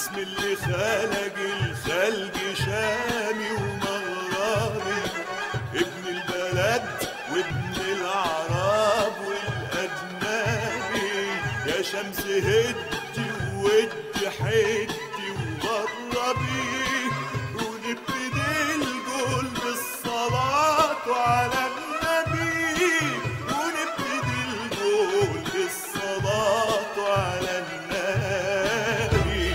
باسم اللي خلق الخلق شامي ومغربي ابن البلد وابن العرب والأجنبي يا شمس هدي وودي حدي وغربي ونبتدي الجول بالصلاة على النبي ونبتدي الجول بالصلاة على النبي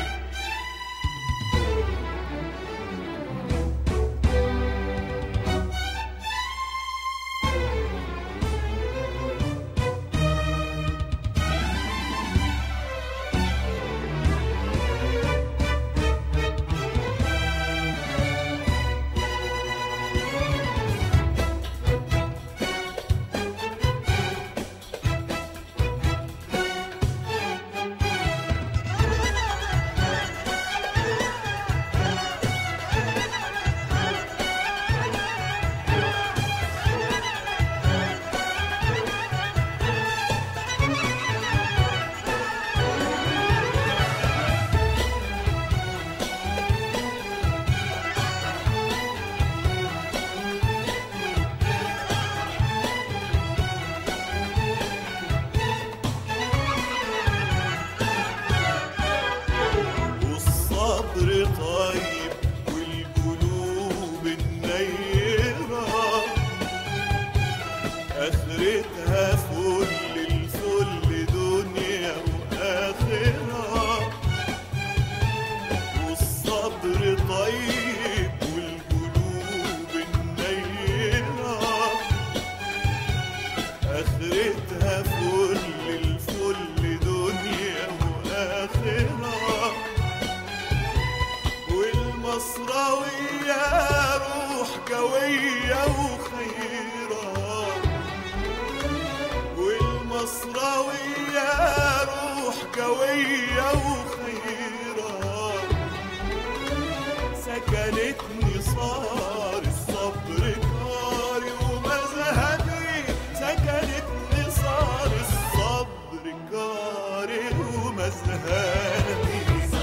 والصبر طيب والقلوب النيرة آخرتها فل الفل دنيا وآخرة والصبر طيب والقلوب النيرة آخرتها فل الفل دنيا وآخرة والمصراوية روح قوية وخيرة والمصراوية روح قوية وخيرة سكنتني صار الصبر كاري ومذهبي سكنتني صار الصبر كاري ومذهبي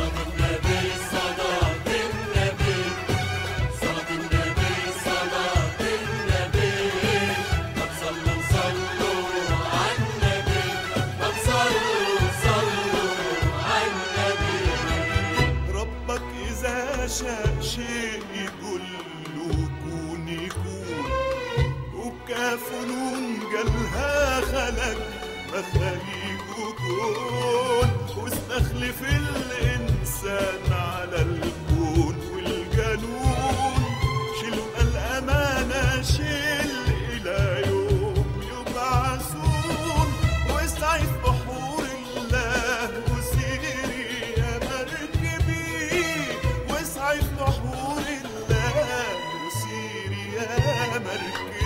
ربك إذا شاء شيء يقول له كون يكون وبكاف نون قالها خلق مخاليق كون واستخلف الإنسان على الكون والجنون شيل الأمانة شيل إلى يوم يبعثون واسعي في بحور الله وسيري يا مركبي واسعي في بحور الله وسيري يا مركبي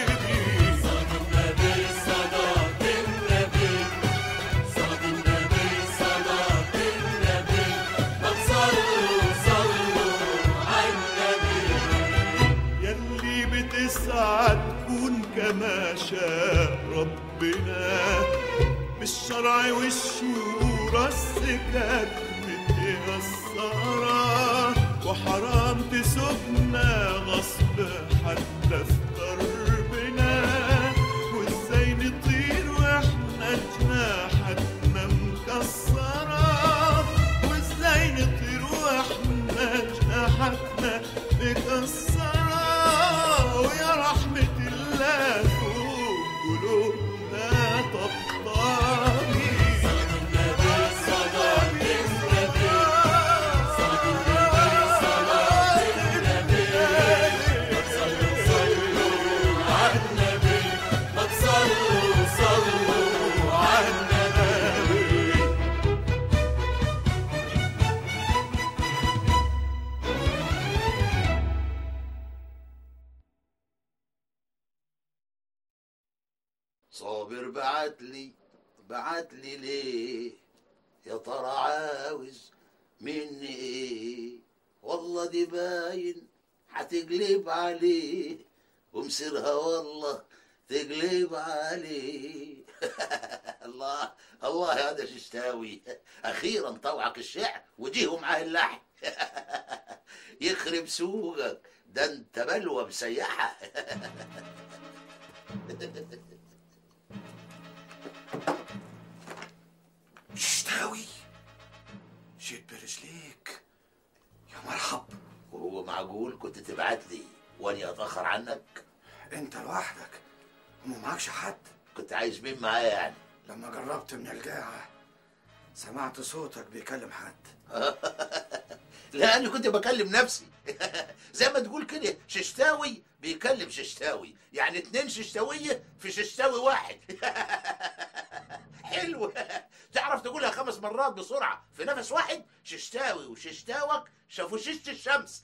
يلي بتسعى تكون كما شاء ربنا بالشرع والشورى السكك متيسرة وحرام تسوقنا غصب حتى في دربنا وازاي نطير واحنا جناحتنا مكسرة وازاي نطير واحنا جناحتنا مكسرة ويا رحمة الله فوق قلوبنا طبطابي صابر بعت لي بعت لي ليه يا ترى عاوز مني ايه والله دي باين هتقلب عليه ومسيرها والله تقلب عليه الله الله هذا ششتاوي اخيرا طوعك الشعر وجيه ومعاه اللحن يخرب سوقك ده انت بلوه مسيحه شتاوي جيت برجليك يا مرحب وهو معقول كنت تبعت لي واني اتاخر عنك انت لوحدك وما معكش حد كنت عايز مين معايا يعني لما قربت من القاعة سمعت صوتك بيكلم حد لا انا كنت بكلم نفسي زي ما تقول كده ششتاوي بيكلم ششتاوي يعني اتنين ششتاوية في ششتاوي واحد حلو تعرف تقولها خمس مرات بسرعة في نفس واحد ششتاوي وششتاوك شافوا ششت الشمس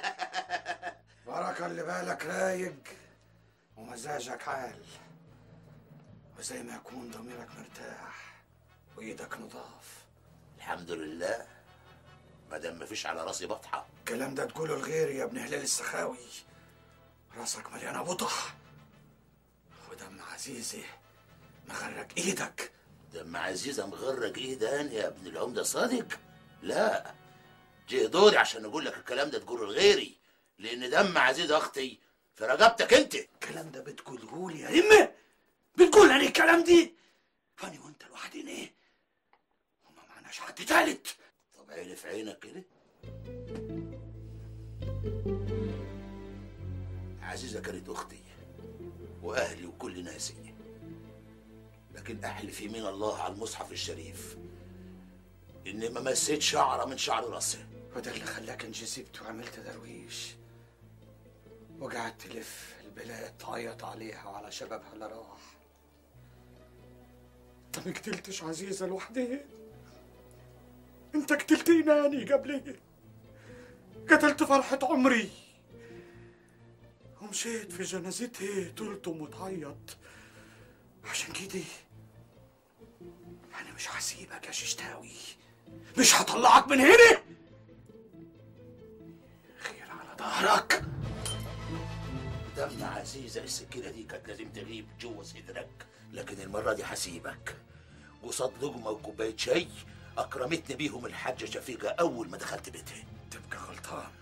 بركة اللي بالك رايق ومزاجك عال وزي ما يكون ضميرك مرتاح وايدك نضاف الحمد لله ما دام مفيش على راسي بطحة الكلام ده تقوله لغيري يا ابن هلال السخاوي راسك مليانة بطح ودم عزيزي مغرق ايدك دم عزيزة مغرق ايدان يا ابن العمدة صادق لا جه دوري عشان اقول لك الكلام ده تقوله لغيري لان دم عزيزة اختي في رقبتك انت الكلام ده بتقوله لي يا امه بتقول لي الكلام دي فاني وانت لوحدنا ايه وما معناش حد تالت طب عيني في عينك كده عزيزة كانت اختي واهلي وكل ناسي لكن احلف يمين الله على المصحف الشريف اني ما مسيت شعره من شعر راسها وده اللي خلاك انجذبت وعملت درويش وقعدت تلف البلاد تعيط عليها وعلى شبابها اللي راح انت ما قتلتش عزيزة لوحدها انت قتلتيني اني قبلها قتلت فرحة عمري ومشيت في جنازتها تلطم وتعيط عشان كده انا مش هسيبك يا ششتاوي مش هطلعك من هنا خير على ظهرك دم عزيزة السكينة دي كانت لازم تغيب جوه صدرك لكن المرة دي هسيبك قصاد لقمة وكوباية شاي أكرمتني بيهم الحاجة شفيقة أول ما دخلت بيتها تبقى غلطان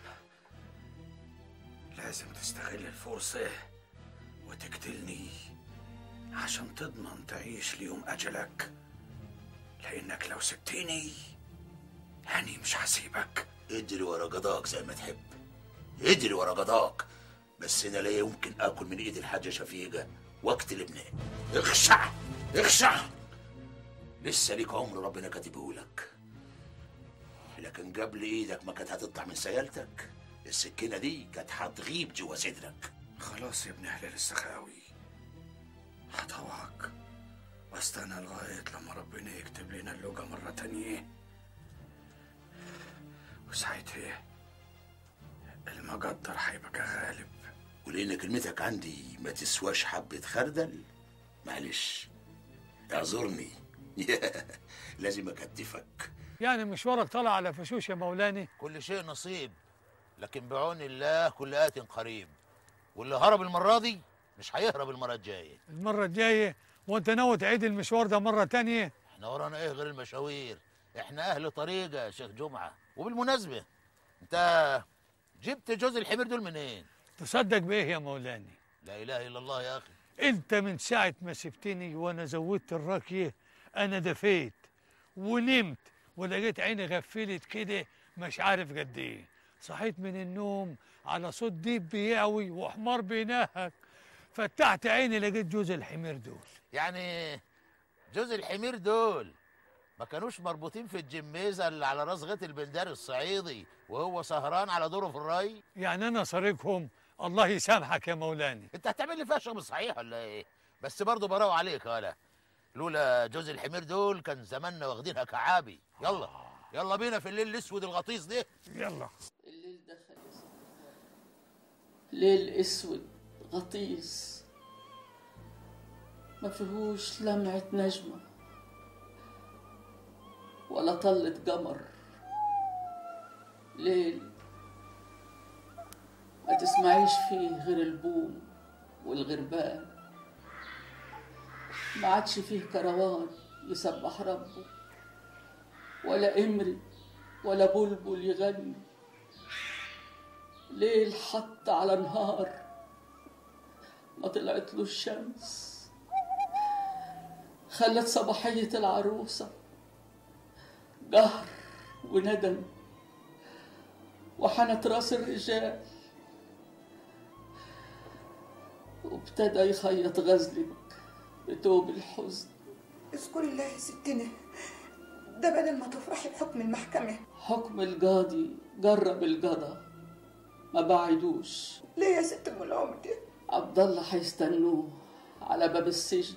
لازم تستغل الفرصة وتقتلني عشان تضمن تعيش ليوم أجلك لأنك لو سبتني أني مش هسيبك اجري ورا قضاك زي ما تحب اجري ورا قضاك بس أنا لا يمكن آكل من إيد الحاجة شفيقة واقتل ابنها اخشع اخشع لسه ليك عمر ربنا كاتبه لك لكن قبل ايدك ما كانت هتطلع من سيالتك السكينة دي كانت هتغيب جوا صدرك خلاص يا ابن هلال السخاوي هطوعك واستنى لغاية لما ربنا يكتب لنا اللغة مرة تانية وساعتها المقدر هيبقى غالب ولأن كلمتك عندي ما تسواش حبة خردل معلش اعذرني لازم أكتفك يعني مشوارك طالع على فشوش يا مولاني كل شيء نصيب لكن بعون الله كل آت قريب واللي هرب المرة دي مش هيهرب المرة الجاية المرة الجاية وانت ناوي تعيد المشوار ده مرة تانية احنا ورانا ايه غير المشاوير احنا اهل طريقة يا شيخ جمعة وبالمناسبة انت جبت جوز الحمير دول منين تصدق بإيه يا مولاني لا اله الا الله يا اخي انت من ساعة ما سبتني وانا زودت الراكية انا دفيت ونمت ولقيت عيني غفلت كده مش عارف قد ايه صحيت من النوم على صوت ديب بيعوي وحمار بينهك فتحت عيني لقيت جوز الحمير دول يعني جوز الحمير دول ما كانوش مربوطين في الجميزة اللي على راس غيط البنداري الصعيدي وهو سهران على دوره في الري يعني انا سارقهم الله يسامحك يا مولاني انت هتعمل لي فيها شغل صحيح ولا ايه بس برضه براو عليك ولا لولا جوز الحمير دول كان زماننا واخدينها كعابي يلا يلا بينا في الليل الاسود الغطيس ده يلا الليل دخل يا سيدي. ليل اسود غطيس ما فيهوش لمعة نجمة ولا طلة قمر ليل ما تسمعيش فيه غير البوم والغربان ما عادش فيه كروان يسبح ربه ولا امري ولا بلبل يغني ليل حتى على نهار ما طلعت له الشمس خلت صباحية العروسة قهر وندم وحنت راس الرجال وابتدى يخيط غزلك بتوب الحزن اذكر الله يا ستنا ده بدل ما تفرحي بحكم المحكمة حكم القاضي جرب القضا ما بعدوش ليه يا ست ام العمدة عبد الله هيستنوه على باب السجن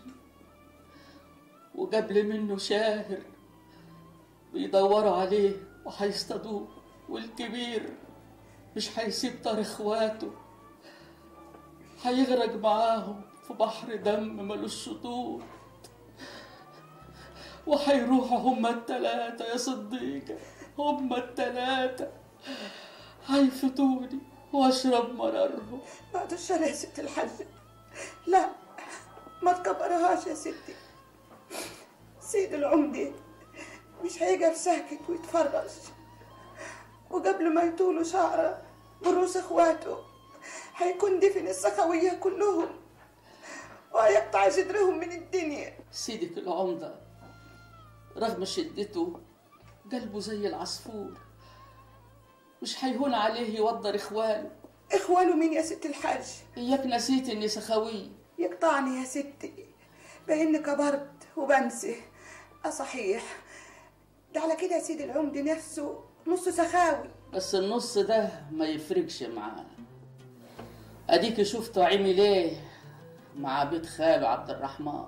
وقبل منه شاهر بيدوروا عليه وهيصطادوه والكبير مش هيسيب طار اخواته هيغرق معاهم في بحر دم ملوش شطوط وهيروحوا هما التلاتة يا صديقة هما التلاتة هيفطوني واشرب مرارهم بعد الشر يا ست الحاج لا ما تكبرهاش يا ستي سيد العمدة مش هيقف ساكت ويتفرج وقبل ما يطولوا شعره برؤوس اخواته هيكون دفن السخوية كلهم وهيقطع جدرهم من الدنيا سيدك العمدة رغم شدته قلبه زي العصفور مش هيهون عليه يوضر اخوانه اخواله مين يا ست الحاج اياك نسيت اني سخوي يقطعني يا ستي بإني كبرت وبنسى اه صحيح ده على كده يا سيد العمدة نفسه نص سخاوي بس النص ده ما يفرقش معاه اديك شفته عمل ايه مع بيت خاله عبد الرحمن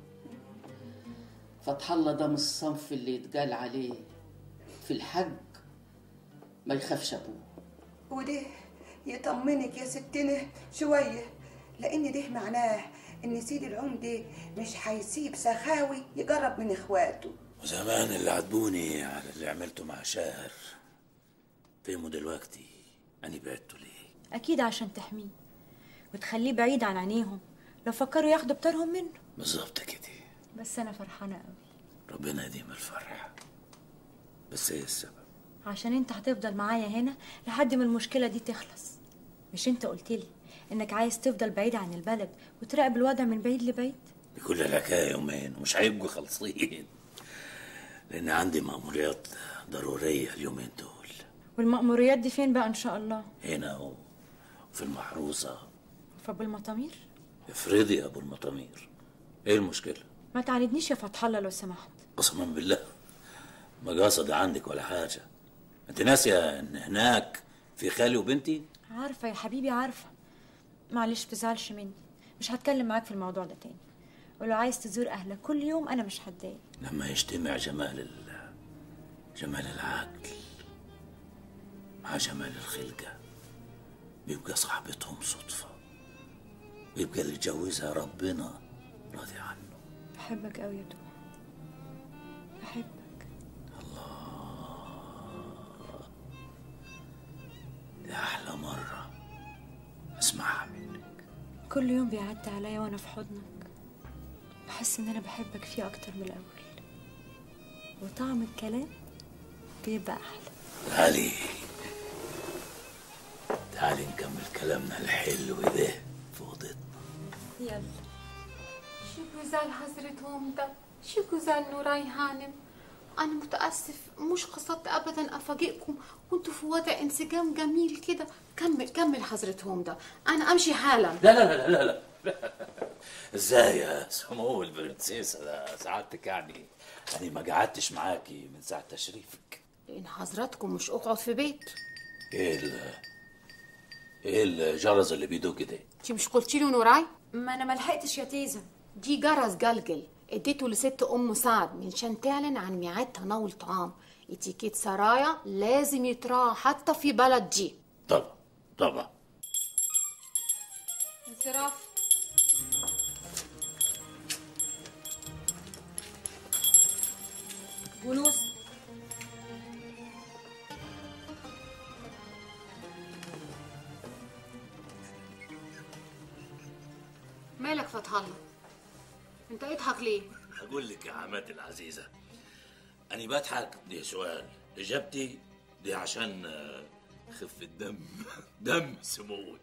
فتح الله ده من الصنف اللي يتقال عليه في الحج ما يخافش ابوه وده يطمنك يا ستنا شوية لأن ده معناه إن سيد العمدة مش هيسيب سخاوي يقرب من إخواته وزمان اللي عاتبوني على اللي عملته مع شاهر فهموا دلوقتي أني بعدته ليه أكيد عشان تحميه وتخليه بعيد عن عينيهم لو فكروا ياخدوا بطارهم منه بالظبط كده بس أنا فرحانة قوي ربنا يديم الفرح بس ايه السبب عشان انت هتفضل معايا هنا لحد ما المشكلة دي تخلص مش انت قلتلي انك عايز تفضل بعيد عن البلد وتراقب الوضع من بعيد لبعيد بكل الحكاية يومين ومش هيبقوا خالصين لأن عندي مأموريات ضرورية اليومين دول والمأموريات دي فين بقى ان شاء الله هنا و- وفي المحروسة فبالمطامير افرضي يا أبو المطامير ايه المشكلة؟ ما تعاندنيش يا فتح الله لو سمحت قسما بالله ما قصد عندك ولا حاجة انت ناسية ان هناك في خالي وبنتي عارفة يا حبيبي عارفة معلش تزعلش مني مش هتكلم معاك في الموضوع ده تاني ولو عايز تزور أهلك كل يوم أنا مش هتضايق لما يجتمع جمال ال... جمال العقل مع جمال الخلقة بيبقى صاحبتهم صدفة بيبقى اللي يتجوزها ربنا راضي عنه بحبك قوي يا دوح بحبك دي أحلى مرة أسمعها منك كل يوم بيعدي عليا وأنا في حضنك بحس إن أنا بحبك فيه أكتر من الأول وطعم الكلام بيبقى أحلى تعالي تعالي نكمل كلامنا الحلو ده في أوضتنا يلا شو جزال حضرتهم ده شو جزال نوراي هانم أنا متأسف مش قصدت أبدا أفاجئكم وانتوا في وضع انسجام جميل كده كمل كمل حضرتهم ده أنا أمشي حالا لا لا لا لا لا ازاي يا سمو البرنسيسة ده سعادتك يعني أنا ما قعدتش معاكي من ساعة تشريفك لأن حضراتكم مش أقعد في بيت ايه ال ايه الجرس اللي بيدق ده انتي مش قلتي له نوراي ما أنا ملحقتش يا تيزة دي جرس جلجل اديته لست ام سعد من شان تعلن عن ميعاد تناول طعام اتيكيت سرايا لازم يتراعى حتى في بلد دي طبعا طبعا انصراف ونوس مالك فتح الله انت اضحك ليه هقول لك يا عماتي العزيزة أنا بضحك دي سؤال إجابتي دي عشان آه، خفة دم دم سموك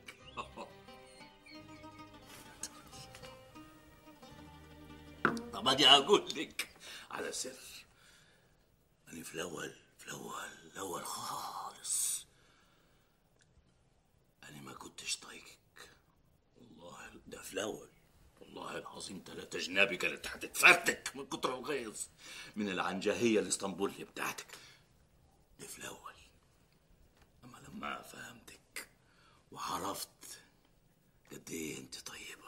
طب أدي أقول لك على سر أنا في الأول في الأول الأول خالص أنا ما كنتش طايقك والله ده في الأول والله العظيم تلاتة جنابي كانت هتتفرتك من كتر الغيظ من العنجهية الاسطنبولية بتاعتك ده في الأول أما لما فهمتك وعرفت قد إيه أنت طيبة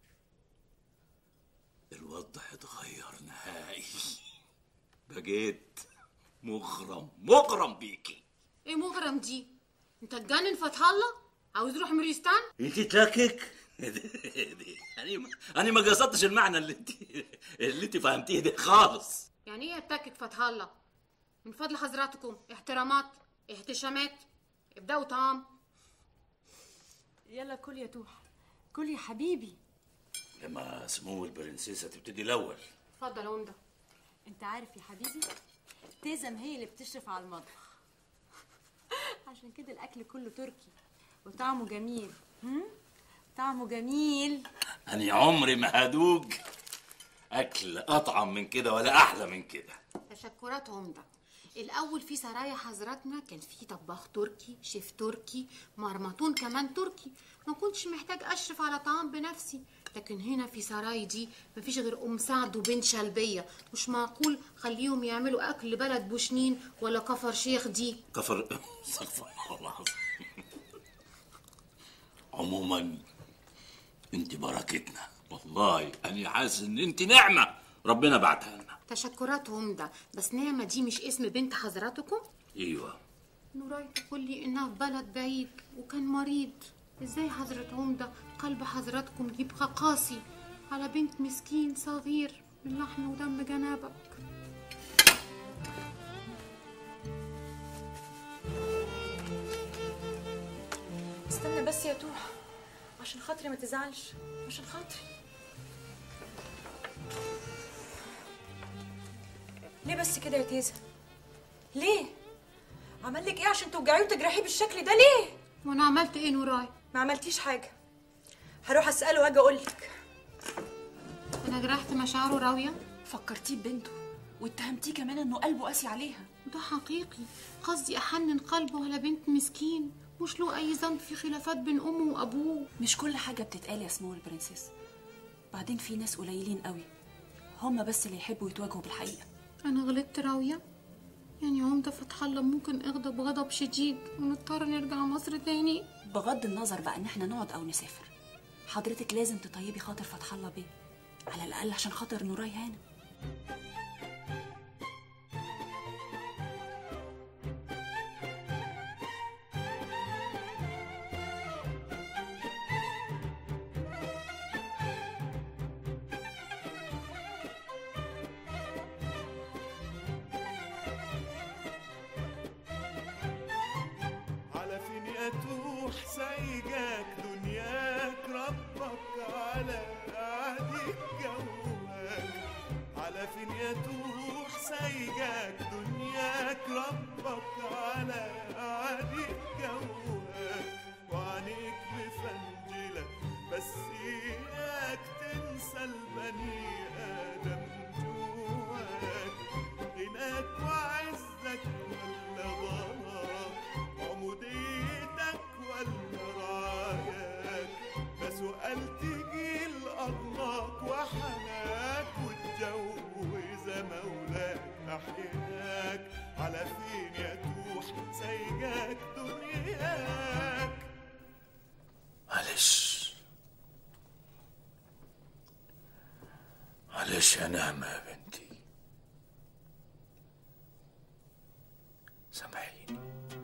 الوضع اتغير نهائي بقيت مغرم مغرم بيكي ايه مغرم دي انت اتجنن فتح الله عاوز يروح موريستان انت تلاكك انا ما انا ما قصدتش المعنى اللي انت اللي انت فهمتيه ده خالص يعني ايه اتكك فتح الله من فضل حضراتكم احترامات احتشامات ابدأوا طعام يلا كل يا توح كل يا حبيبي لما سمو البرنسيسة تبتدي الاول اتفضل يا عمده انت عارف يا حبيبي تيزم هي اللي بتشرف على المطبخ عشان كده الاكل كله تركي وطعمه جميل هم؟ طعمه جميل انا عمري ما هدوق اكل اطعم من كده ولا احلى من كده تشكرات عمده الاول في سرايا حضراتنا كان في طباخ تركي شيف تركي مرمطون كمان تركي ما كنتش محتاج اشرف على طعام بنفسي لكن هنا في سراي دي مفيش غير ام سعد وبنت شلبيه مش معقول خليهم يعملوا اكل بلد بوشنين ولا كفر شيخ دي كفر استغفر الله العظيم عموما انت بركتنا والله انا حاسس ان انت نعمه ربنا بعتها لنا تشكرات عمده بس نعمه دي مش اسم بنت حضراتكم ايوه نوراي تقول لي انها في بلد بعيد وكان مريض ازاي حضرة عمدة قلب حضراتكم يبقى قاسي على بنت مسكين صغير من لحم ودم جنابك استنى بس يا توح عشان خاطري ما تزعلش عشان خاطري ليه بس كده يا تيزا ليه عمل لك ايه عشان توجعيه وتجرحيه بالشكل ده ليه وانا عملت ايه نوراي ما عملتيش حاجه هروح اساله واجي اقول لك انا جرحت مشاعره راوية فكرتيه ببنته واتهمتيه كمان انه قلبه قاسي عليها ده حقيقي قصدي احنن قلبه على بنت مسكين مش له اي ذنب في خلافات بين امه وابوه مش كل حاجه بتتقال يا سمو البرنسيس بعدين في ناس قليلين قوي هما بس اللي يحبوا يتواجهوا بالحقيقه انا غلطت راوية يعني عمدة فتح الله ممكن اغضب غضب شديد ونضطر نرجع مصر تاني بغض النظر بقى ان احنا نقعد او نسافر حضرتك لازم تطيبي خاطر فتح الله بيه على الاقل عشان خاطر نوراي هانم على فين يا توح سايقاك دنياك ربك على عادك جواك على فين يا توح سايقاك دنياك ربك على عادك جواك وعنيك مفنجلة بس اياك تنسى البني ادم جواك غناك وعزك ولا ضراك عموديتك ولا رايك ده سؤال تجيل الله وحناك وتجوز مولاك احياك على فين يا توح سايقاك دنياك معلش معلش يا نعمة يا بنتي سامحيني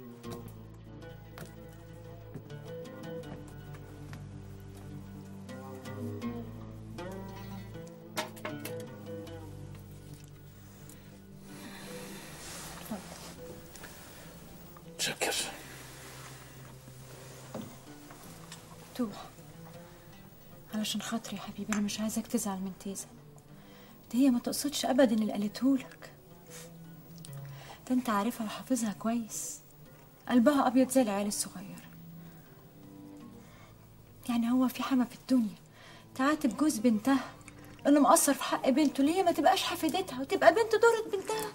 شكر توح علشان خاطري يا حبيبي انا مش عايزك تزعل من تيزا ده هي ما تقصدش ابدا اللي قالتهولك ده انت عارفها وحافظها كويس قلبها ابيض زي العيال الصغيره يعني هو في حما في الدنيا تعاتب جوز بنتها انه مقصر في حق بنته ليه ما تبقاش حفيدتها وتبقى بنت دورة بنتها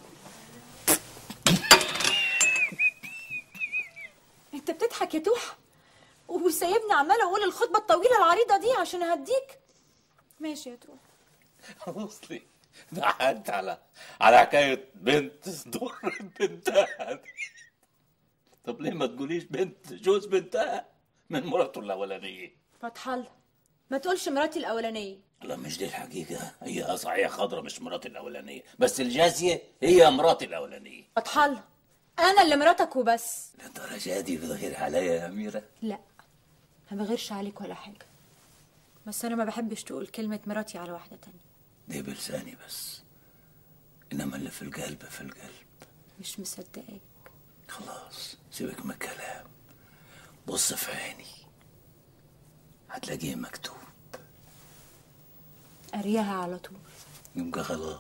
انت بتضحك يا توحة وسايبني عمالة اقول الخطبة الطويلة العريضة دي عشان اهديك ماشي يا توحة اصلي ضحكت على على حكايه بنت دور بنتها دي طب ليه ما تقوليش بنت جوز بنتها من مراته الاولانيه فتح الله ما تقولش مراتي الاولانية لا مش دي الحقيقه هي صحيح خضرة مش مراتي الاولانيه بس الجازيه هي مراتي الاولانيه فتح الله انا اللي مراتك وبس للدرجه دي بتغير عليا يا اميره لا ما بغيرش عليك ولا حاجة بس أنا ما بحبش تقول كلمة مراتي على واحدة تانية دي بلساني بس انما اللي في القلب في القلب مش مصدقاك خلاص سيبك من الكلام بص في عيني هتلاقيه مكتوب قارياها على طول يبقى خلاص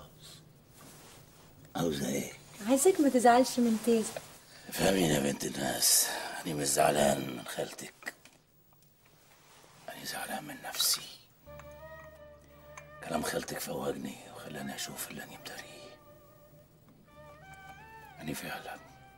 عاوزة ايه عايزك ما تزعلش من تيزة فاهمين يا بنت الناس أنا مش زعلان من خالتك أنا زعلان من نفسي كلام خالتك فوقني وخلاني أشوف اللي أنا مداريه أنا فعلا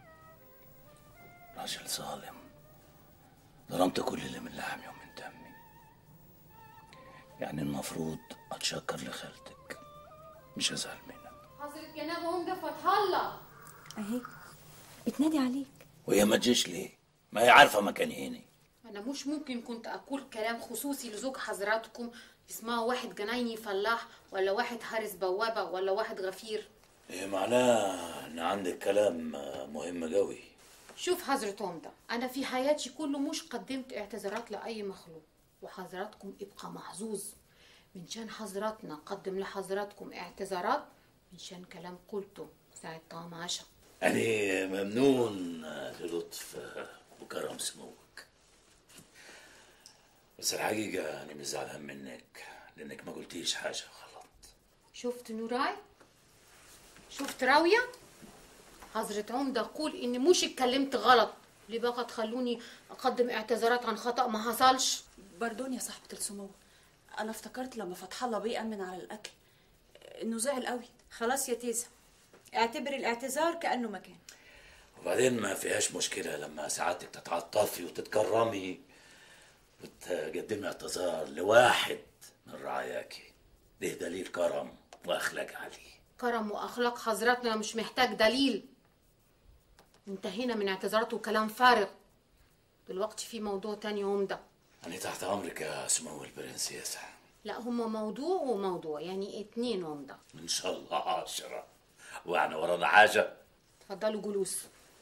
راجل ظالم ظلمت كل اللي من لحمي ومن دمي يعني المفروض أتشكر لخالتك مش أزعل منها حضرة جناب عمدة فتح الله أهي بتنادي عليك وهي ما تجيش ليه؟ ما هي عارفة مكاني هنا أنا مش ممكن كنت أقول كلام خصوصي لزوج حضراتكم اسمها واحد جنايني فلاح ولا واحد حارس بوابة ولا واحد غفير إيه معناه إن عندك كلام مهم قوي شوف حضرة عمدة أنا في حياتي كله مش قدمت اعتذارات لأي مخلوق وحضراتكم ابقى محظوظ من شان حضراتنا قدم لحضراتكم اعتذارات من شان كلام قلته ساعة طعم عشاء أنا ممنون للطف وكرم سموك بس الحقيقة أنا مش زعلان منك لأنك ما قلتيش حاجة غلط شفت نوراي شفت راوية حضرة عمدة قول إني مش اتكلمت غلط ليه بقى تخلوني أقدم اعتذارات عن خطأ ما حصلش بردون يا صاحبة السمو أنا افتكرت لما فتح الله بيه أمن على الأكل إنه زعل قوي خلاص يا تيزة اعتبر الاعتذار كأنه مكان وبعدين ما فيهاش مشكلة لما سعادتك تتعطفي وتتكرمي وتقدمي اعتذار لواحد من رعاياكي ده دليل كرم وأخلاق عليه كرم وأخلاق حضراتنا مش محتاج دليل انتهينا من اعتذارات وكلام فارغ دلوقتي في موضوع تاني عمدة أنا تحت أمرك يا سمو البرنسيسة لا هما موضوع وموضوع يعني اتنين عمدة إن شاء الله عشرة وإحنا ورانا حاجة اتفضلوا جلوس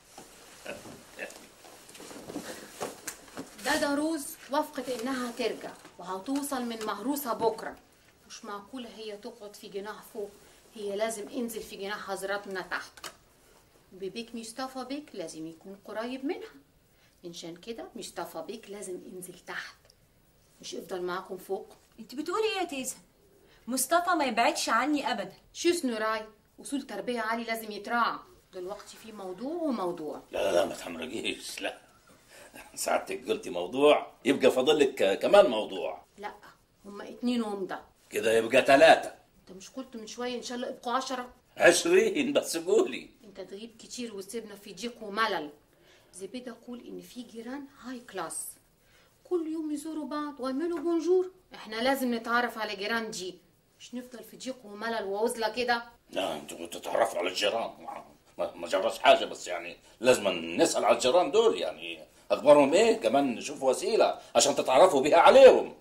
ده دروز وافقت انها ترجع وهتوصل من مهروسة بكرة مش معقولة هي تقعد في جناح فوق هي لازم انزل في جناح حضراتنا تحت ببيك مصطفى بيك لازم يكون قريب منها منشان كده مصطفى بيك لازم ينزل تحت مش يفضل معاكم فوق انت بتقولي ايه يا تيزة مصطفى ما يبعدش عني ابدا شو سنوراي اصول تربية عالي لازم يتراعى دلوقتي في موضوع وموضوع لا لا لا ما تحمرجيش لا سعادتك قلتي موضوع يبقى فاضل لك كمان موضوع لا هما اتنين عمدة كده يبقى ثلاثة انت مش قلت من شوية ان شاء الله يبقوا عشرة عشرين بس قولي انت تغيب كتير وسيبنا في ضيق وملل زبيدة أقول إن في جيران هاي كلاس كل يوم يزوروا بعض ويعملوا بونجور احنا لازم نتعرف على جيران دي مش نفضل في ضيق وملل وعزلة كده لا انتوا تتعرفوا على الجيران ما, ما جراش حاجة بس يعني لازم نسأل على الجيران دول يعني أخبارهم إيه كمان نشوف وسيلة عشان تتعرفوا بيها عليهم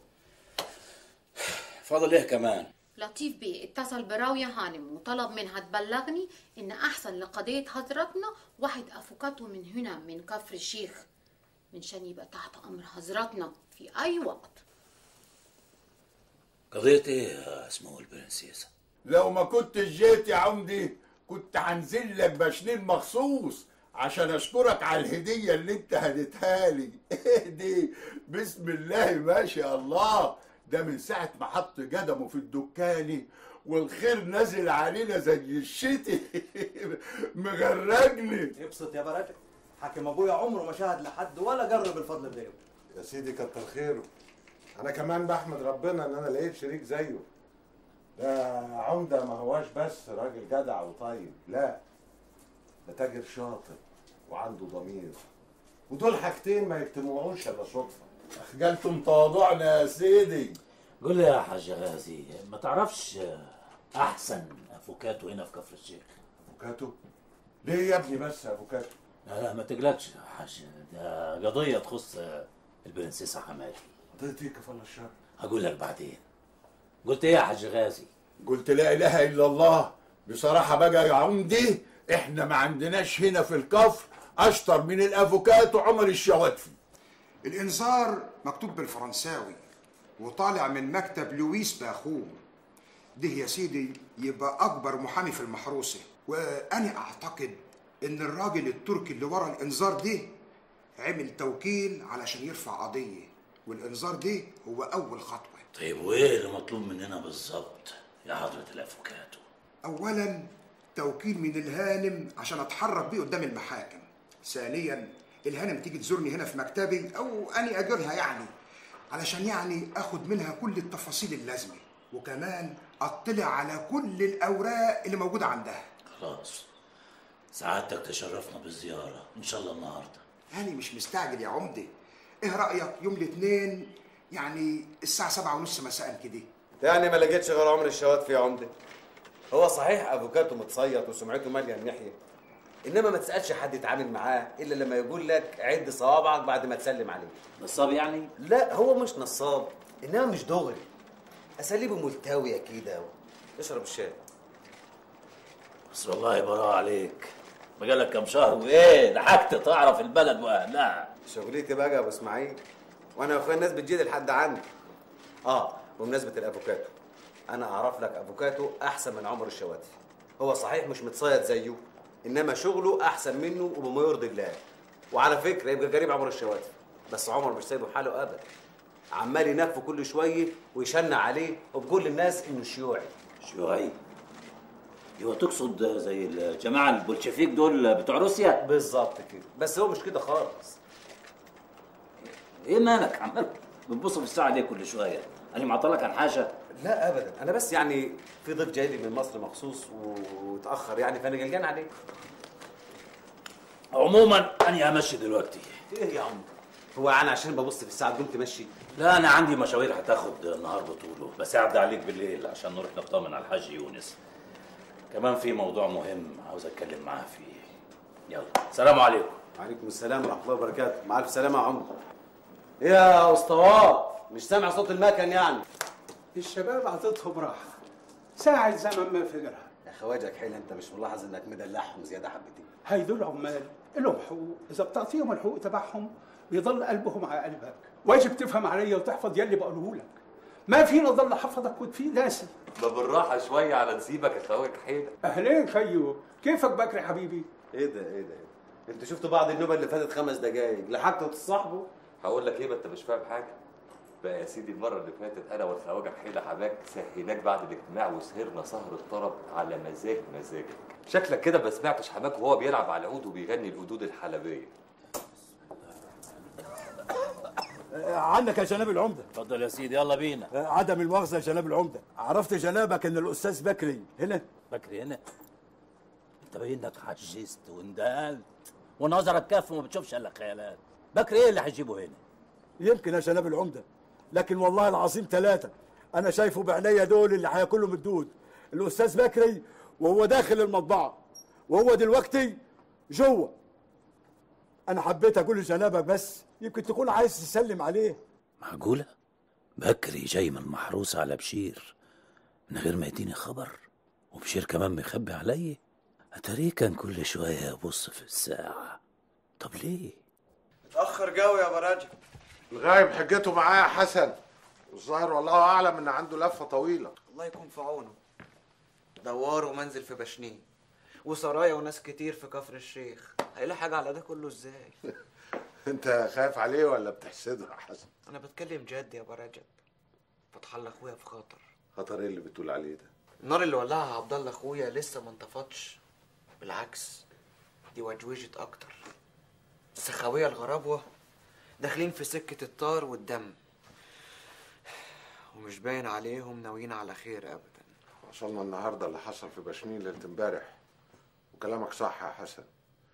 فاضل إيه كمان لطيف بيه اتصل براوية هانم وطلب منها تبلغني إن أحسن لقضية حضرتنا واحد أفوكاتو من هنا من كفر الشيخ منشان يبقى تحت أمر حضراتنا في أي وقت قضية إيه يا اسمه البرنسيسة لو ما كنتش جيت يا عمدي كنت هنزل لك بشنين مخصوص عشان اشكرك على الهديه اللي انت هديتها لي ايه دي بسم الله ما شاء الله ده من ساعه ما حط قدمه في الدكاني والخير نازل علينا زي الشتي مغرقني ابسط يا براجل حاكم ابويا عمره ما شاهد لحد ولا جرب الفضل بغيره يا سيدي كتر خيره انا كمان بحمد ربنا ان انا لقيت شريك زيه ده عمده ما هواش بس راجل جدع وطيب لا ده تاجر شاطر وعنده ضمير ودول حاجتين ما يجتمعوش الا صدفه اخجلتم تواضعنا يا سيدي قول لي يا حاج غازي ما تعرفش احسن افوكاتو هنا في كفر الشيخ افوكاتو ليه يا ابني بس يا افوكاتو لا لا ما تقلقش يا حاج ده قضيه تخص البرنسيسه حماتي قضيه ايه كفاله الشر هقول لك بعدين قلت ايه يا حاج غازي قلت لا اله الا الله بصراحه بقى يا عمدي احنا ما عندناش هنا في الكفر اشطر من الافوكاتو عمر الشواتفي الانذار مكتوب بالفرنساوي وطالع من مكتب لويس باخوم ده يا سيدي يبقى اكبر محامي في المحروسه وانا اعتقد ان الراجل التركي اللي ورا الانذار ده عمل توكيل علشان يرفع قضيه والانذار ده هو اول خطوه طيب وايه اللي مطلوب مننا بالظبط يا حضره الافوكاتو اولا توكيل من الهانم عشان اتحرك بيه قدام المحاكم ثانيا الهانم تيجي تزورني هنا في مكتبي او اني اجرها يعني علشان يعني اخد منها كل التفاصيل اللازمه وكمان اطلع على كل الاوراق اللي موجوده عندها خلاص سعادتك تشرفنا بالزياره ان شاء الله النهارده هاني مش مستعجل يا عمدة ايه رأيك يوم الاثنين يعني الساعة سبعة ونص مساء كده يعني ما لقيتش غير عمر الشوات في عمده هو صحيح افوكاتو متصيط وسمعته ماليه الناحيه انما ما تسالش حد يتعامل معاه الا لما يقول لك عد صوابعك بعد ما تسلم عليه نصاب يعني لا هو مش نصاب انما مش دغري اساليبه ملتويه كده اشرب الشاي بس والله براء عليك بقالك كام شهر وايه لحقت تعرف البلد واهلها شغلتي بقى يا ابو اسماعيل وانا واخويا الناس بتجي لحد عندي اه بمناسبه الافوكاتو انا اعرف لك افوكاتو احسن من عمر الشواتي هو صحيح مش متصيد زيه انما شغله احسن منه وبما يرضي الله وعلى فكره يبقى قريب عمر الشواتي بس عمر مش سايبه حاله ابدا عمال ينف كل شويه ويشنع عليه وبيقول للناس انه شيوعي شيوعي ايوه تقصد زي الجماعه البولشفيك دول بتوع روسيا بالظبط كده بس هو مش كده خالص ايه مالك عمال بتبص في الساعه ليه كل شويه انا معطلك عن حاجه لا ابدا انا بس يعني في ضيف جاي لي من مصر مخصوص واتاخر يعني فانا قلقان عليه عموما انا همشي دلوقتي ايه يا عم هو انا عشان ببص في الساعه تقوم تمشي لا انا عندي مشاوير هتاخد النهار بطوله بس اعدي عليك بالليل عشان نروح نطمن على الحاج يونس كمان في موضوع مهم عاوز اتكلم معاه فيه يلا سلام عليكم وعليكم السلام ورحمه الله وبركاته مع الف سلامه يا عمر ايه يا اسطوات مش سامع صوت المكن يعني الشباب عطتهم راحة ساعة زمن ما فجرها يا خواجك حيل انت مش ملاحظ انك مدلعهم زياده حبتين هيدول عمال لهم حقوق إذا بتعطيهم الحقوق تبعهم بيضل قلبهم على قلبك واجب تفهم عليا وتحفظ يلي بقوله لك ما فينا ضل حفظك وتفي ناسي ده بالراحة شوية على نسيبك يا خواجك حيلة أهلين خيو كيفك بكري حبيبي ايه ده ايه ده انتوا شفتوا بعض النوبه اللي فاتت خمس دقايق لحقتوا تتصاحبوا هقول لك ايه ما انت مش فاهم حاجة بقى يا سيدي المرة اللي فاتت أنا والخواجة حيلة حماك سهيناك بعد الاجتماع وسهرنا سهر الطرب على مزاج مزاجك شكلك كده ما سمعتش حماك وهو بيلعب على العود وبيغني القدود الحلبية عنك يا جناب العمدة اتفضل يا سيدي يلا بينا عدم المؤاخذة يا جناب العمدة عرفت جنابك ان الأستاذ بكري هنا بكري هنا انت باين لك عجزت واندهلت ونظرك كف وما بتشوفش الا خيالات بكري ايه اللي هيجيبه هنا يمكن يا جناب العمدة لكن والله العظيم ثلاثة أنا شايفه بعينيا دول اللي هياكلهم الدود الأستاذ بكري وهو داخل المطبعة وهو دلوقتي جوه أنا حبيت أقول لجنابك بس يمكن تكون عايز تسلم عليه معقولة؟ بكري جاي من محروس على بشير من غير ما يديني خبر وبشير كمان مخبي عليا اتاريه كان كل شوية يبص في الساعة طب ليه؟ اتأخر قوي يا براجل الغايب حجته معاه يا حسن والظاهر والله اعلم ان عنده لفه طويله الله يكون في عونه دوار ومنزل في بشنين وسرايا وناس كتير في كفر الشيخ هيلاقي حاجة على ده كله ازاي انت خايف عليه ولا بتحسده يا حسن انا بتكلم جد يا برجب فتح الله اخويا في خطر خطر ايه اللي بتقول عليه ده النار اللي ولعها عبد الله اخويا لسه ما انطفتش بالعكس دي وجوجت اكتر السخاويه الغرابوه داخلين في سكه الطار والدم ومش باين عليهم ناويين على خير ابدا وصلنا النهارده اللي حصل في بشمين ليله امبارح وكلامك صح يا حسن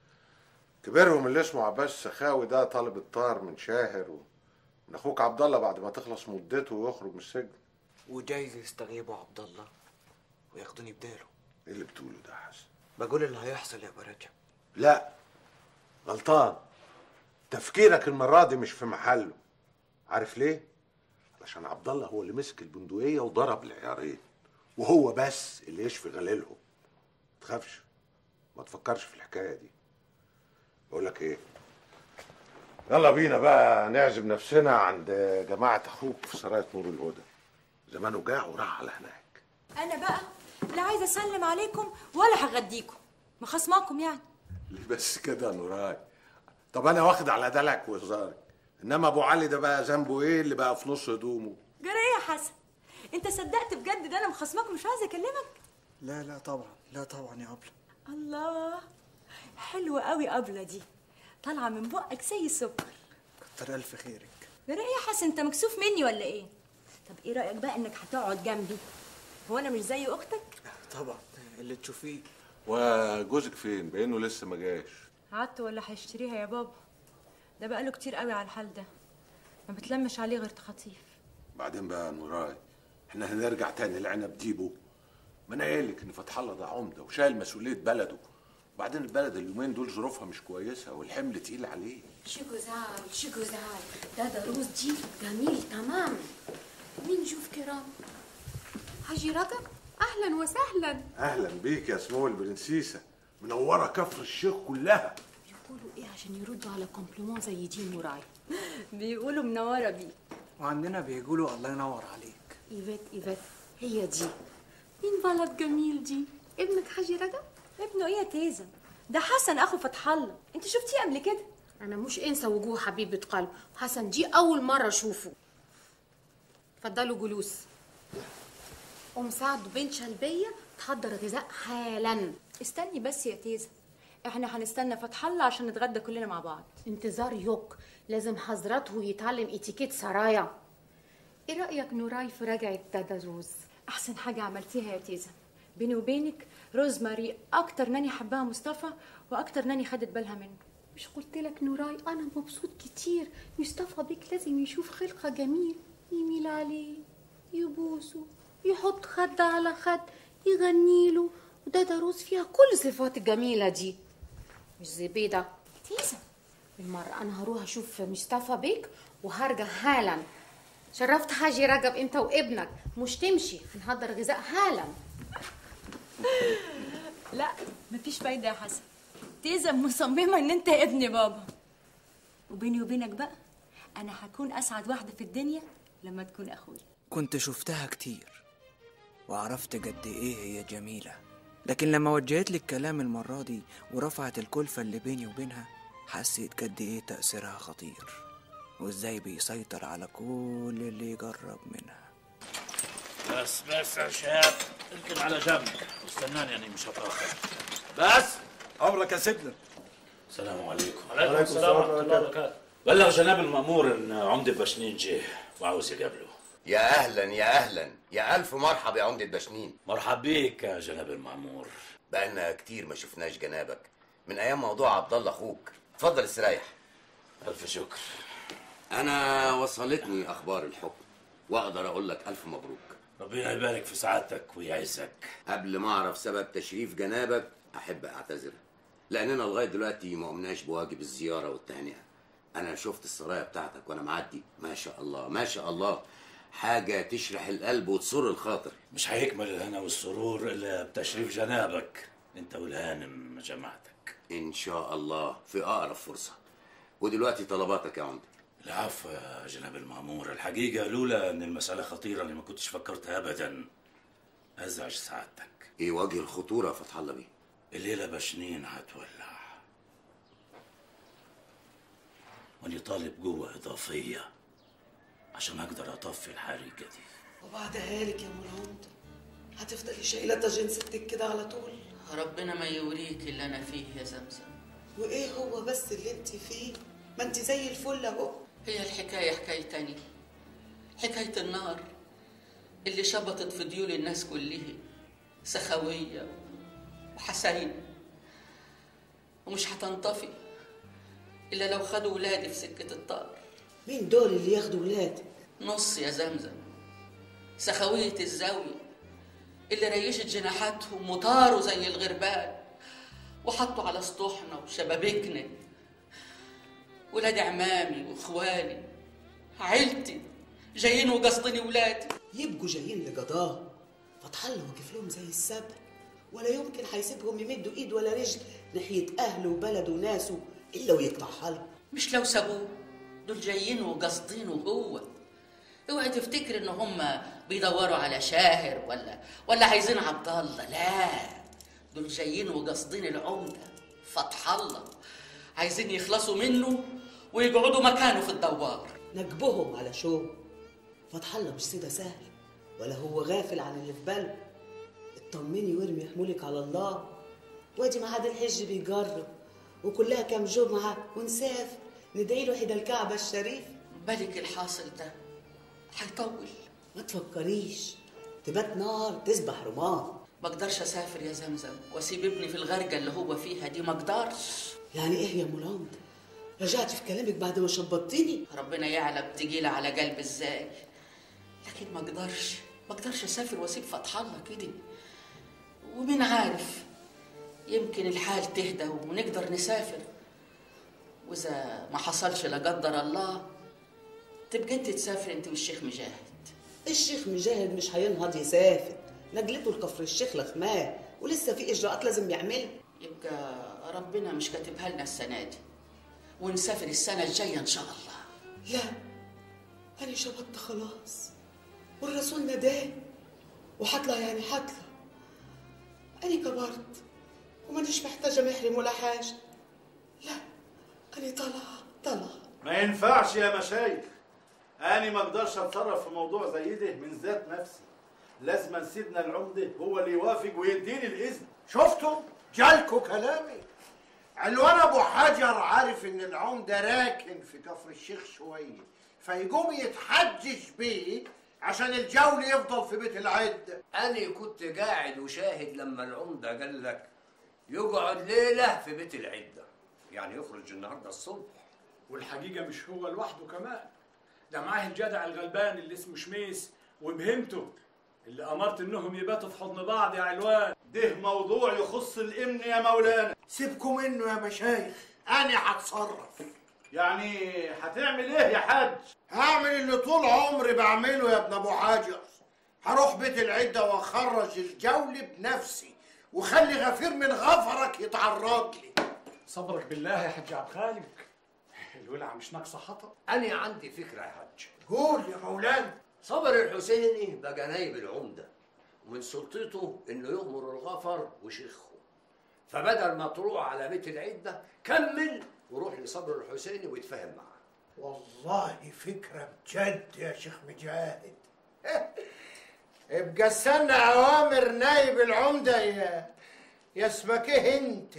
كبيرهم اللي اسمه عباس السخاوي ده طالب الطار من شاهر ومن اخوك عبد الله بعد ما تخلص مدته ويخرج من السجن وجايز يستغيبوا عبد الله وياخدوني بداله ايه اللي بتقوله ده يا حسن بقول اللي هيحصل يا برجب لا غلطان تفكيرك المرة دي مش في محله عارف ليه؟ علشان عبد الله هو اللي مسك البندقية وضرب العيارين وهو بس اللي يشفي غليلهم تخافش ما تفكرش في الحكاية دي بقول لك ايه يلا بينا بقى نعزم نفسنا عند جماعة اخوك في سراية نور الهدى زمانه جاع وراح على هناك انا بقى لا عايزه اسلم عليكم ولا هغديكم مخصماكم يعني ليه بس كده يا نوراي طب انا واخد على دلعك وهزارك انما ابو علي ده بقى ذنبه ايه اللي بقى في نص هدومه جرى ايه يا حسن انت صدقت بجد ده انا مخصماكم مش عايزه اكلمك لا لا طبعا لا طبعا يا ابله الله حلوه قوي قبله دي طالعه من بقك زي السكر كتر الف خيرك جرى ايه يا حسن انت مكسوف مني ولا ايه طب ايه رايك بقى انك هتقعد جنبي هو انا مش زي اختك طبعا اللي تشوفيه وجوزك فين بانه لسه ما جاش قعدت ولا هيشتريها يا بابا ده بقاله كتير قوي على الحال ده ما بتلمش عليه غير تخاطيف بعدين بقى يا نوراي احنا هنرجع تاني لعنب ديبو ما انا قايل لك ان فتح الله ده عمده وشايل مسؤوليه بلده وبعدين البلد اليومين دول ظروفها مش كويسه والحمل تقيل عليه شو جزال شو جزال ده ده روز جي جميل تمام مين شوف كرام حاجي رجب اهلا وسهلا اهلا بيك يا سمو البرنسيسه منوره كفر الشيخ كلها يقولوا ايه عشان يردوا على كومبليمون زي دي موراي بيقولوا منوره بيه وعندنا بيقولوا الله ينور عليك ايفات ايفات هي دي مين بلد جميل دي ابنك حاجي رجب ابنه ايه يا تيزه ده حسن اخو فتح الله انت شفتيه قبل كده انا مش انسى وجوه حبيبه قلب حسن دي اول مره اشوفه اتفضلوا جلوس ام سعد بنت شلبيه تحضر غذاء حالا استني بس يا تيزه احنا هنستنى فتح الله عشان نتغدى كلنا مع بعض انتظار يوك لازم حضرته يتعلم اتيكيت سرايا ايه رايك نوراي في رجعه دادا روز احسن حاجه عملتيها يا تيزه بيني وبينك روزماري اكتر ناني حبها مصطفى واكتر ناني خدت بالها منه مش قلت لك نوراي انا مبسوط كتير مصطفى بيك لازم يشوف خلقه جميل يميل عليه يبوسه يحط خد على خد يغني له وده دروس فيها كل صفات الجميلة دي مش زبيدة تيزة بالمرة أنا هروح أشوف مصطفى بيك وهرجع حالا شرفت حاجي رجب أنت وابنك مش تمشي هنحضر غذاء حالا لا مفيش فايده يا حسن تيزه مصممه ان انت ابن بابا وبيني وبينك بقى انا هكون اسعد واحده في الدنيا لما تكون اخويا كنت شفتها كتير وعرفت قد ايه هي جميلة لكن لما وجهت لي الكلام المرة دي ورفعت الكلفة اللي بيني وبينها حسيت قد ايه تأثيرها خطير وازاي بيسيطر على كل اللي يقرب منها بس بس يا شاب اركن على جنب واستناني يعني مش هتاخر بس امرك يا سيدنا السلام عليكم وعليكم عليكم السلام السلام ورحمه الله وبركاته بلغ جناب المأمور ان عمدة بشنين جه وعاوز يقابله يا اهلا يا اهلا يا الف مرحب يا عمدة بشنين مرحب بيك يا جناب المأمور بقالنا كتير ما شفناش جنابك من ايام موضوع عبد الله اخوك اتفضل استريح الف شكر انا وصلتني اخبار الحكم واقدر اقول لك الف مبروك ربنا يبارك في سعادتك ويعزك قبل ما اعرف سبب تشريف جنابك احب اعتذر لاننا لغايه دلوقتي ما قمناش بواجب الزياره والتهنئه انا شفت السرايا بتاعتك وانا معدي ما شاء الله ما شاء الله حاجه تشرح القلب وتسر الخاطر مش هيكمل الهنا والسرور الا بتشريف جنابك انت والهانم جماعتك ان شاء الله في اقرب فرصه ودلوقتي طلباتك يا عمده العفو يا جناب المأمور الحقيقة لولا ان المسألة خطيرة اللي ما كنتش فكرتها ابدا ازعج سعادتك ايه وجه الخطوره يا فتح الله بيه الليلة بشنين هتولع واني طالب قوة إضافية عشان أقدر أطفي الحريقة دي وبعدها لك يا ام العمدة هتفضلي شايله طاجين ستك كده على طول ربنا ما يوريك اللي انا فيه يا زمزم وايه هو بس اللي انت فيه ما انت زي الفل اهو هي الحكايه حكايه تانية حكايه النار اللي شبطت في ديول الناس كلها سخويه وحسين ومش هتنطفي الا لو خدوا ولادي في سكه الطار مين دول اللي ياخدوا ولادك نص يا زمزم سخوية الزاوية اللي ريشت جناحاتهم وطاروا زي الغربان وحطوا على سطوحنا وشبابيكنا ولاد عمامي واخوالي عيلتي جايين وقصدني ولادي يبقوا جايين لقضاه فتح الله واقف لهم زي السبع ولا يمكن هيسيبهم يمدوا ايد ولا رجل ناحيه اهله وبلده وناسه الا ويقطعها لهم مش لو سابوه دول جايين وقاصدينه هو اوعي تفتكر ان هم بيدوروا على شاهر ولا ولا عايزين عبد الله لا دول جايين وقاصدين العمده فتح الله عايزين يخلصوا منه ويقعدوا مكانه في الدوار نجبهم على شو فتح الله مش سيده سهل ولا هو غافل عن اللي في باله اطمني وارمي حمولك على الله وادي ميعاد الحج بيجرب وكلها كام جمعه ونسافر ندعي له حدا الكعبه الشريف بالك الحاصل ده هيطول ما تفكريش تبات نار تصبح رمان ما اقدرش اسافر يا زمزم واسيب ابني في الغرقه اللي هو فيها دي ما اقدرش يعني ايه يا ملامد رجعت في كلامك بعد ما شبطتني ربنا يعلم تجيلة على قلبي ازاي لكن ما اقدرش ما اقدرش اسافر واسيب فتح الله كده ومين عارف يمكن الحال تهدى ونقدر نسافر واذا ما حصلش لا قدر الله تبقى انت تسافر انت والشيخ مجاهد الشيخ مجاهد مش هينهض يسافر نجلته لكفر الشيخ لخماه ولسه في اجراءات لازم يعملها يبقى ربنا مش كاتبها لنا السنه دي ونسافر السنه الجايه ان شاء الله لا انا شبطت خلاص والرسول نداه وحطلع يعني حطلع انا كبرت ومانيش محتاجه محرم ولا حاجه لا انا طالعه طالعه ما ينفعش يا مشايخ أنا ما أقدرش أتصرف في موضوع زي ده من ذات نفسي لازم سيدنا العمدة هو اللي يوافق ويديني الإذن شفتوا جالكوا كلامي علوان ابو حجر عارف ان العمده راكن في كفر الشيخ شويه فيقوم يتحجج بيه عشان الجول يفضل في بيت العد أنا كنت قاعد وشاهد لما العمدة قال لك يقعد ليلة في بيت العدة يعني يخرج النهاردة الصبح والحقيقة مش هو لوحده كمان ده معاه الجدع الغلبان اللي اسمه شميس وبهمته اللي أمرت إنهم يباتوا في حضن بعض يا علوان ده موضوع يخص الإمن يا مولانا سيبكم منه يا مشايخ انا هتصرف يعني هتعمل إيه يا حاج؟ هعمل اللي طول عمري بعمله يا ابن ابو حجر هروح بيت العده واخرج الجول بنفسي وخلي غفير من غفرك يتعرض لي صبرك بالله يا حاج عبد الخالق الولعة مش ناقصة حطب أنا عندي فكرة يا حاج قول يا مولانا صبر الحسيني بقى نايب العمدة ومن سلطته إنه يأمر الغفر وشيخه فبدل ما تروح على بيت العدة كمل وروح لصبر الحسيني ويتفاهم معاه والله فكرة بجد يا شيخ مجاهد ابقى استنى اوامر نايب العمدة يا يا اسمك ايه انت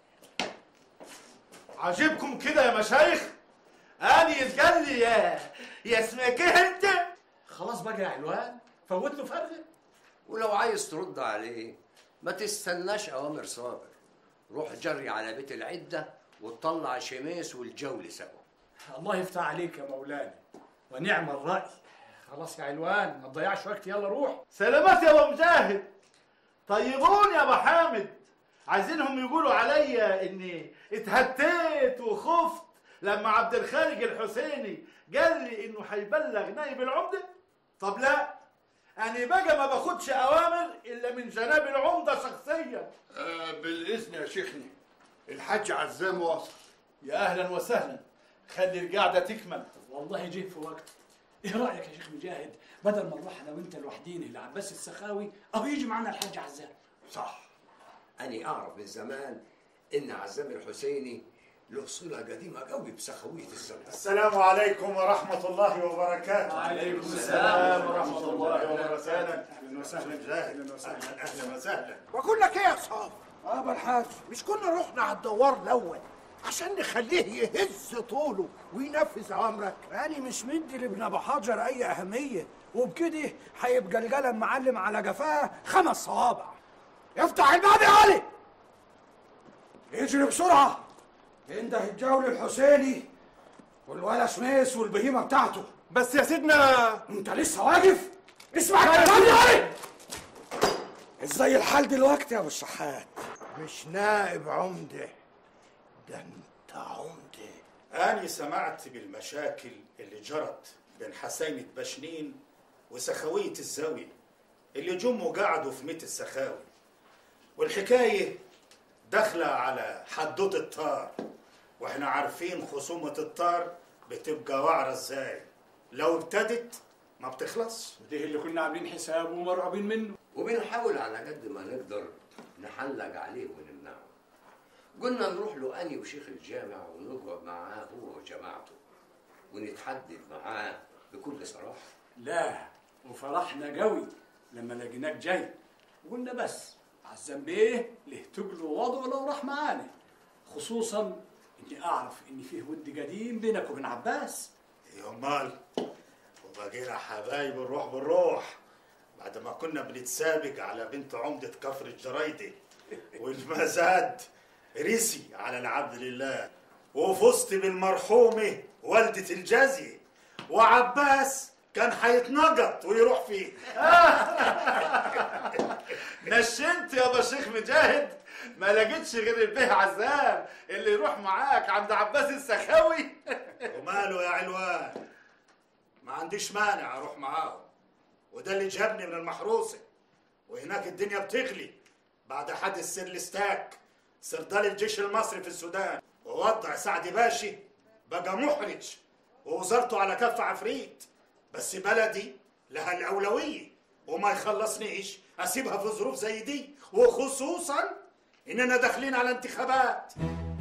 عاجبكم كده يا مشايخ؟ أنا يتقال لي يا يا اسمك إيه أنت؟ خلاص بقى يا علوان فوت له فرغة ولو عايز ترد عليه ما تستناش أوامر صابر روح جري على بيت العدة وتطلع شميس والجول سوا الله يفتح عليك يا مولانا ونعم الرأي خلاص يا علوان ما تضيعش وقت يلا روح سلامات يا ابو مجاهد طيبون يا ابو حامد عايزينهم يقولوا عليا اني اتهتيت وخفت لما عبد الخالق الحسيني قال لي انه هيبلغ نائب العمده طب لا انا بقى ما باخدش اوامر الا من جناب العمده شخصيا آه بالاذن يا شيخنا الحاج عزام واصل يا اهلا وسهلا خلي القعده تكمل والله جه في وقت ايه رايك يا شيخ مجاهد بدل ما نروح انا وانت لوحدينا لعباس السخاوي او يجي معانا الحاج عزام صح أنا أعرف من زمان إن عزام الحسيني له صله قديمه قوي بسخويه الزمن السلام عليكم ورحمة الله وبركاته وعليكم السلام ورحمة الله وبركاته أهلا وسهلا جاهد أهلا أهلا وسهلا بقول لك ايه يا صاحبي اه الحاج مش كنا رحنا على الدوار الاول عشان نخليه يهز طوله وينفذ امرك أنا مش مدي لابن أبو حجر أي أهمية وبكده هيبقى القلم معلم على جفاه خمس صوابع افتح الباب يا علي اجري بسرعة انده الجول الحسيني والولا سميس والبهيمة بتاعته بس يا سيدنا انت لسه واقف اسمع الكلام يا علي ازاي الحال دلوقتي يا ابو الشحات مش نائب عمده ده انت عمده أنا سمعت بالمشاكل اللي جرت بين حسينة بشنين وسخوية الزاوية اللي جم وقعدوا في ميت السخاوي والحكاية داخلة على حدوت الطار واحنا عارفين خصومة الطار بتبقى وعرة ازاي لو ابتدت ما بتخلص ده اللي كنا عاملين حسابه ومرعوبين منه وبنحاول على قد ما نقدر نحلق عليه ونمنعه قلنا نروح له أني وشيخ الجامع ونقعد معاه هو وجماعته ونتحدث معاه بكل صراحة لا وفرحنا قوي لما لقيناك جاي وقلنا بس عزام بيه له تقل وضعه لو راح معانا خصوصا اني اعرف ان فيه ود قديم بينك وبين عباس يمال وبقينا حبايب الروح بالروح بعد ما كنا بنتسابق على بنت عمدة كفر الجرايدي والمزاد رسي على العبد لله وفزت بالمرحومة والدة الجازية وعباس كان هيتنقط ويروح فيه نشنت يا شيخ مجاهد ما لقيتش غير البيه عزام اللي يروح معاك عند عباس السخاوي وماله يا علوان ما عنديش مانع اروح معاهم وده اللي جابني من المحروسه وهناك الدنيا بتغلي بعد حادث سيرلستاك سردال الجيش المصري في السودان ووضع سعد باشي بقى محرج ووزارته على كف عفريت بس بلدي لها الأولوية وما يخلصنيش أسيبها في ظروف زي دي وخصوصا إننا داخلين على انتخابات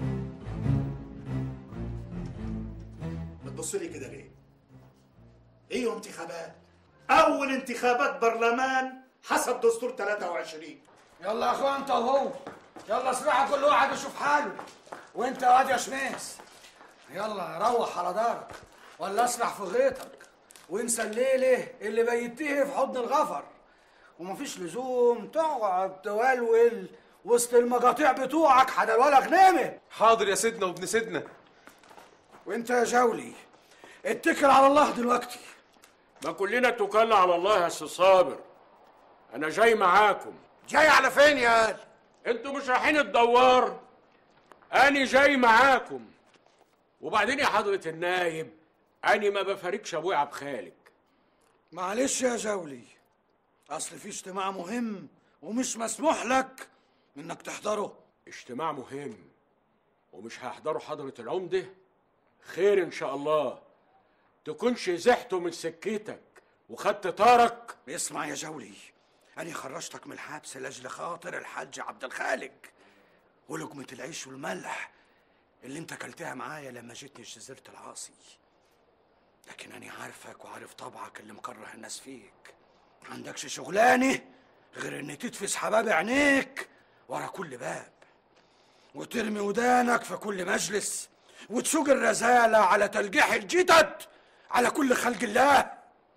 بتبص لي كده ليه؟ ايه انتخابات؟ أول انتخابات برلمان حسب دستور 23 يلا يا اخوان انت وهو يلا اسرعوا كل واحد يشوف حاله وانت يا واد يا شميس يلا روح على دارك ولا اسرح في غيطك وانسى الليله اللي بيتيه في حضن الغفر ومفيش لزوم تقعد تولول وسط المقاطيع بتوعك حدا ولا غنامه حاضر يا سيدنا وابن سيدنا وانت يا جولي اتكل على الله دلوقتي ما كلنا اتكلنا على الله يا سي صابر انا جاي معاكم جاي على فين يا قال انتوا مش رايحين الدوار انا جاي معاكم وبعدين يا حضرة النايب انا ما بفارقش ابويا عبد خالق معلش يا جولي اصل في اجتماع مهم ومش مسموح لك انك تحضره اجتماع مهم ومش هيحضروا حضرة العمدة خير ان شاء الله تكونش زحته من سكتك وخدت طارك اسمع يا جولي أنا خرجتك من الحبس لأجل خاطر الحاج عبد الخالق ولقمة العيش والملح اللي انت كلتها معايا لما جيتني جزيرة العاصي لكن أنا عارفك وعارف طبعك اللي مكره الناس فيك عندكش شغلانة غير إن تتفس حباب عينيك ورا كل باب وترمي ودانك في كل مجلس وتسوق الرزالة على تلقيح الجدد على كل خلق الله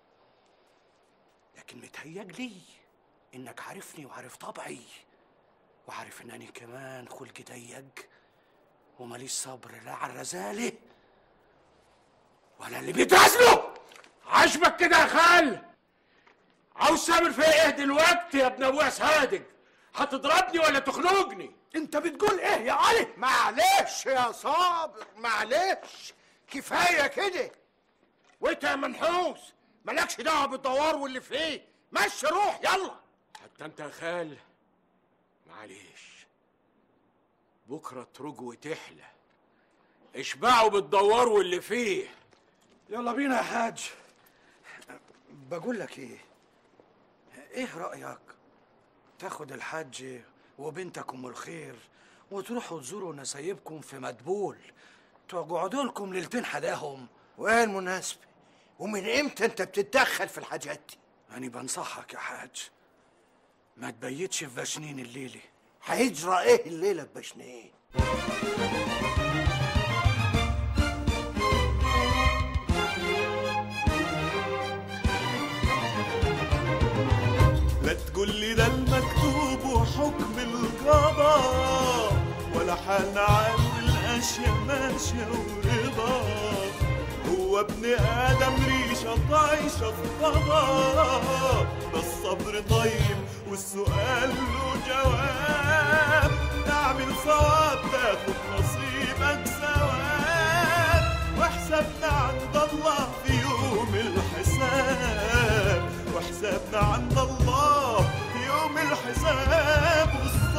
لكن متهيألي انك عارفني وعارف طبعي وعارف انني كمان خلقي ضيق وماليش صبر لا على الرزالة ولا اللي بيترزله عاجبك كده يا خال عاوز تعمل فيا ايه دلوقتي يا ابن ابويا صادق هتضربني ولا تخنقني انت بتقول ايه يا علي معلش يا صابر معلش كفايه كده وانت يا منحوس مالكش دعوه بالدوار واللي فيه مشي روح يلا حتى انت يا خال معلش بكره ترج وتحلى اشبعوا بالدوار واللي فيه يلا بينا يا حاج بقول لك ايه ايه رأيك تاخد الحاج وبنتك ام الخير وتروحوا تزوروا نسايبكم في مدبول تقعدوا لكم ليلتين حداهم وايه المناسبة ومن امتى انت بتتدخل في الحاجات دي أنا بنصحك يا حاج ما تبيتش في بشنين الليلة هيجرى ايه الليلة ببشنين لا تقول لي ده المكتوب وحكم القضاء ولا حال عام الاشياء ماشيه ورضا هو ابن ادم ريشه طايشه في فضاء ده الصبر طيب والسؤال له جواب تعمل صواب تاخد نصيبك ثواب وحسابنا عند الله في يوم الحساب وحسابنا عند الله في يوم الحساب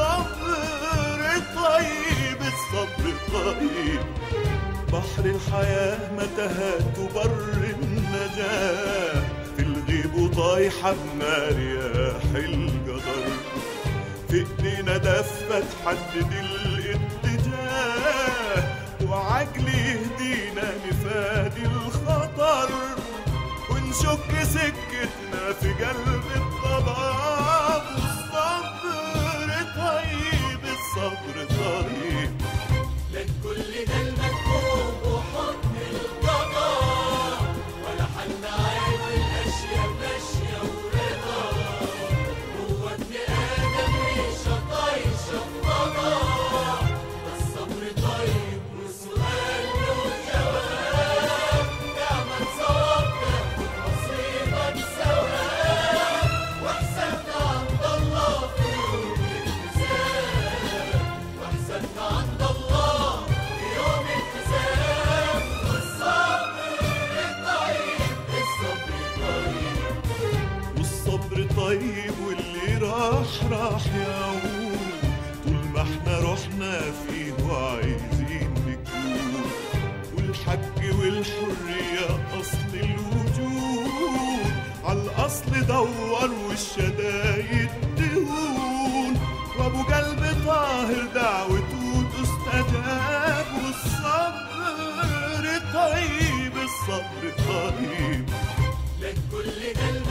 والصبر طيب الصبر طيب بحر الحياة متاهات وبر النجاة في الغيب وطايحة بنار رياح القدر في ايدينا دفة تحدد الاتجاه وعجل يهدينا نفادي الخطر ونشك سكتنا في قلب الضباب والصبر طيب الصبر طيب لك كل ده المكتوب وحكم القضاء ولا حل عيب الاشياء ماشيه ورضا هو ابن ادم ريشه طايشه فضاء الصبر طيب والسؤال له جواب تعمل صواب تاخد نصيبك ثواب وحسابنا عند الله في يوم الحساب وحسابنا عند الله في يوم الحساب والصبر طيب الصبر طيب والصبر طيب واللي راح راح يعود طول ما احنا رحنا فيه وعايزين نكون والحج والحرية أصل الوجود على الأصل دور والشدايد تهون وأبو قلب طاهر دعوته تستجاب والصبر طيب الصبر طيب لك كل ده